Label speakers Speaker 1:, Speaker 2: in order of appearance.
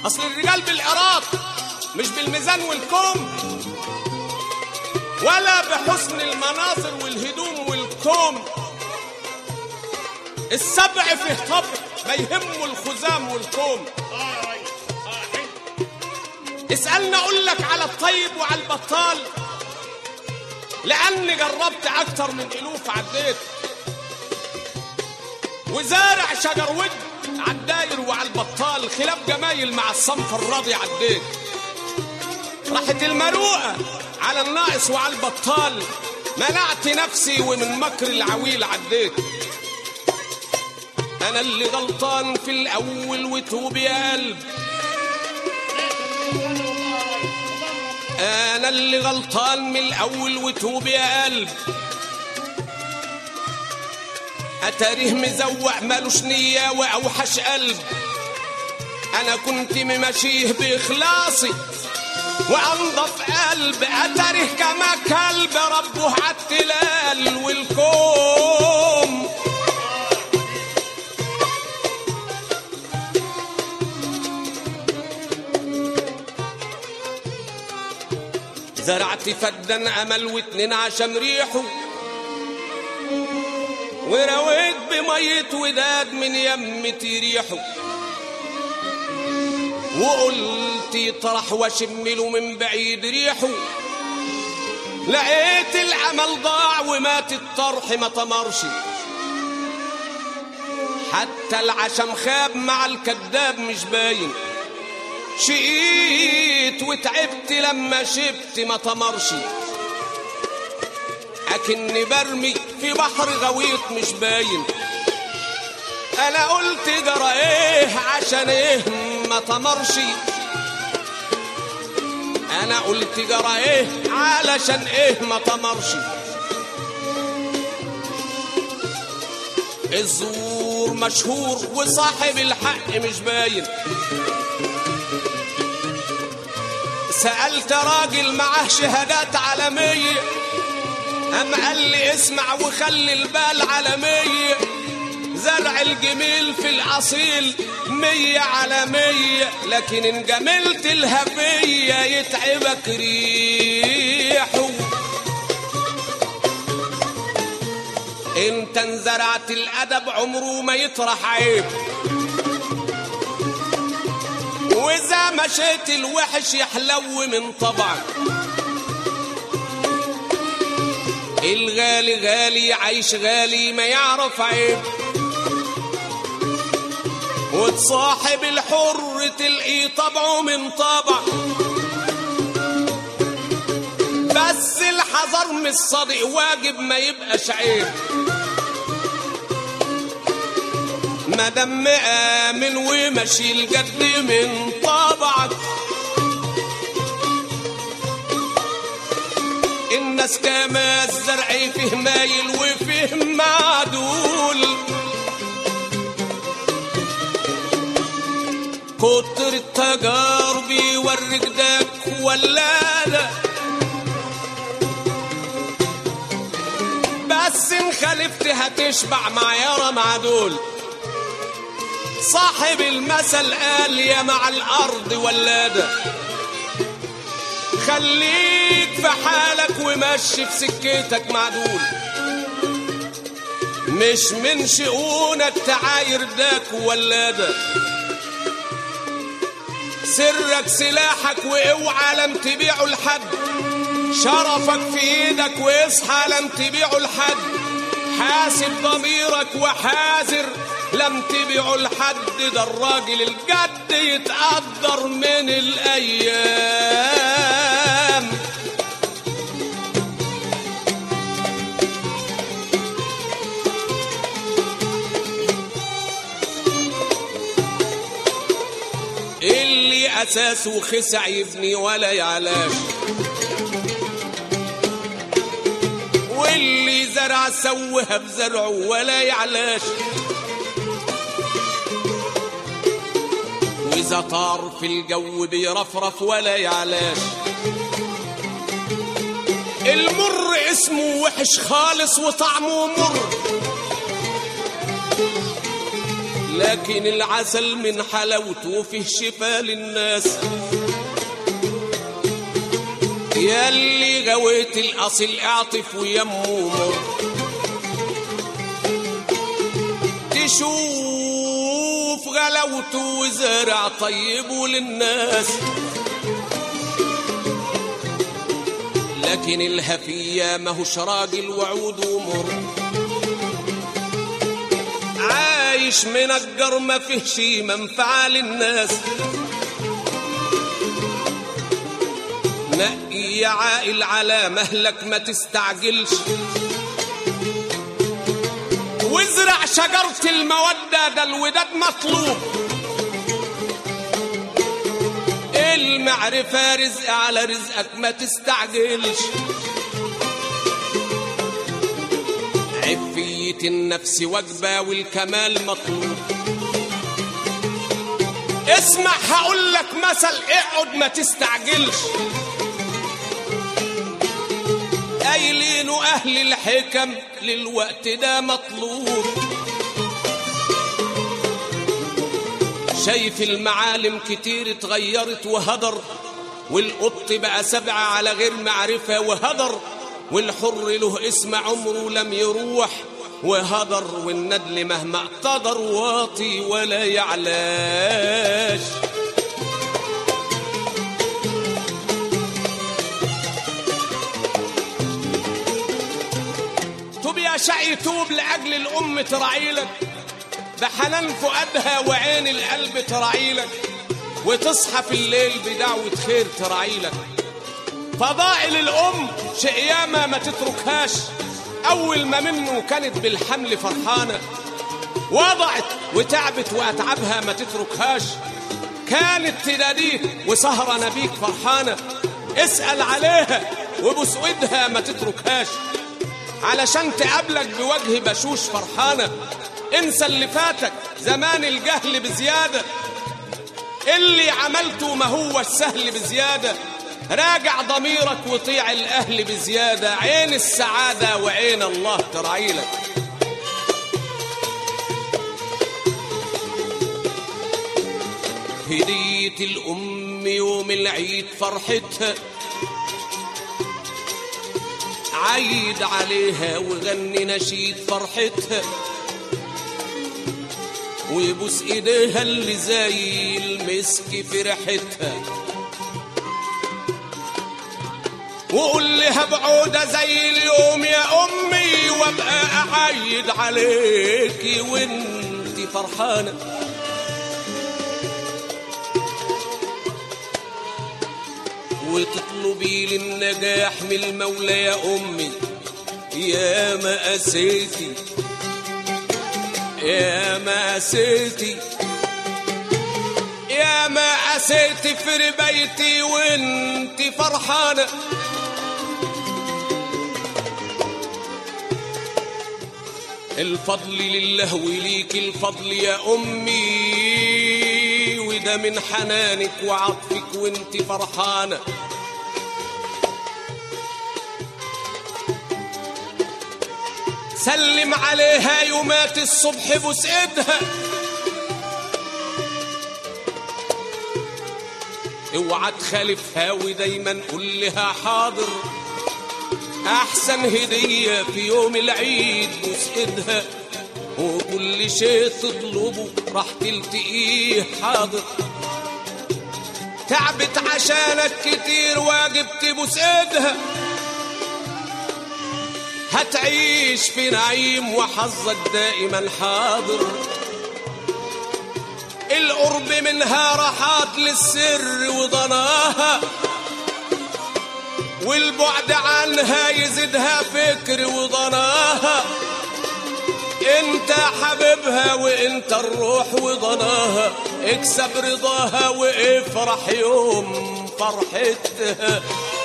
Speaker 1: اصل الرجال بالعراق مش بالميزان والكوم ولا بحسن المناظر والهدوم والكوم السبع فيه طبع ما يهمه الخزام والكوم
Speaker 2: اه يا ريس اه حلو
Speaker 1: اسألني اقول لك على الطيب وعلى البطال لاني جربت اكتر من الوف عديت وزارع شجر ود عالداير وعلى البطال خلاف جمايل مع الصنف الراضي عديت راحت المروءة على الناقص وعلى البطال منعت نفسي ومن مكر العويل عديت انا اللي غلطان في الاول وتوب يا قلب انا اللي غلطان من الاول وتوب يا قلب اتاريه مزوع مالوش نية واوحش قلب انا كنت ممشيه باخلاصي وانضف قلب اتاريه كما كلب ربه عالتلال والكوم زرعت فدان امل واتنين عشان ريحه ورويت بمية وداد من يمتي ريحه وقلت يطرح واشمله من بعيد ريحه لقيت الامل ضاع ومات الطرح ما طمرش حتى العشم خاب مع الكذاب مش باين شقيت وتعبت لما شبت ما طمرش اكني برمي في بحر غويط مش باين انا قلت جرى ايه عشان ايه ما طمرش انا قلت جرى ايه علشان ايه ما طمرش الزور مشهور وصاحب الحق مش باين سألت راجل معاه شهادات عالمية أم قال لي اسمع وخلي البال على مية زرع الجميل في الأصيل مية على مية لكن إن جملت الهفية يتعبك ريحه انت انزرعت الأدب عمره ما يطرح عيب وإذا مشيت الوحش يحلو من طبعك الغالي غالي عايش غالي ما يعرف عيب وتصاحب الحر تلقي طبعه من طبع بس الحذر من الصديق واجب ما يبقاش عيب ما دام مآمن وماشي الجد من طبعك الناس كما الزرع فيه مايل وفيه معدول كتر التجارب يوريك داك ولا لا بس ان خالفت هتشبع معيارة مع دول صاحب المثل قال يا مع الارض ولاده خليك في حالك ومشي في سكتك معدول مش من شؤونك تعاير داك ولاده سرك سلاحك واوعى لم تبيعه لحد شرفك في ايدك واصحى لم تبيعه لحد حاسب ضميرك وحاذر لم تبيعه لحد ده الراجل الجد يتقدر من الايام اللي اساسه خسع يبني ولا يعلاش واللي زرع سوها بزرعه ولا يعلاش واذا طار في الجو بيرفرف ولا يعلاش المر اسمه وحش خالص وطعمه مر لكن العسل من حلاوته فيه شفاء للناس ياللي غويت الاصل اعطف ويمه مر تشوف غلاوته وزارع طيبه للناس لكن الهفية ماهوش راجل وعود ومر عايش منجر ما فيهش منفعة للناس نقي يا عائل على مهلك ما تستعجلش وازرع شجرة المودة ده الوداد مطلوب المعرفة رزق على رزقك ما تستعجلش عفية النفس وجبة والكمال مطلوب اسمع هقول لك مثل اقعد ما تستعجلش قايلين اهل الحكم للوقت ده مطلوب شايف المعالم كتير اتغيرت وهدر والقط بقى سبعة على غير معرفة وهدر والحر له اسم عمره لم يروح وهدر والندل مهما اقتدر واطي ولا يعلاش توب يا شقي توب لأجل الأم تراعيلك بحنان فؤادها وعين القلب تراعيلك وتصحى في الليل بدعوة خير تراعيلك فضائل الأم شيء ياما ما تتركهاش أول ما منه كانت بالحمل فرحانة وضعت وتعبت وأتعبها ما تتركهاش كانت تناديك وسهرة نبيك فرحانة اسأل عليها وبوس ايدها ما تتركهاش علشان تقابلك بوجه بشوش فرحانة انسى اللي فاتك زمان الجهل بزيادة اللي عملته ما هو السهل بزيادة راجع ضميرك وطيع الأهل بزيادة عين السعادة وعين الله ترعيلك هدية الأم يوم العيد فرحتها عيد عليها وغني نشيد فرحتها ويبوس ايديها اللي زي المسك في ريحتها وقول لها بعودة زي اليوم يا أمي وابقى أعيد عليكي وانتي فرحانة وتطلبي للنجاح من المولى يا أمي يا مأساتي يا مأساتي يا مأساتي في ربيتي وانتي فرحانة الفضل لله وليك الفضل يا أمي وده من حنانك وعطفك وانت فرحانة سلم عليها يومات الصبح بوس ايدها اوعى تخالفها ودايما قول لها حاضر احسن هدية في يوم العيد بوس ايدها وكل شيء تطلبه راح تلتقيه حاضر تعبت عشانك كتير واجب تبوس ايدها هتعيش في نعيم وحظك دائما حاضر القرب منها راحات للسر وضناها والبعد عنها يزيدها فكر وضناها انت حبيبها وانت الروح وضناها اكسب رضاها وافرح يوم فرحتها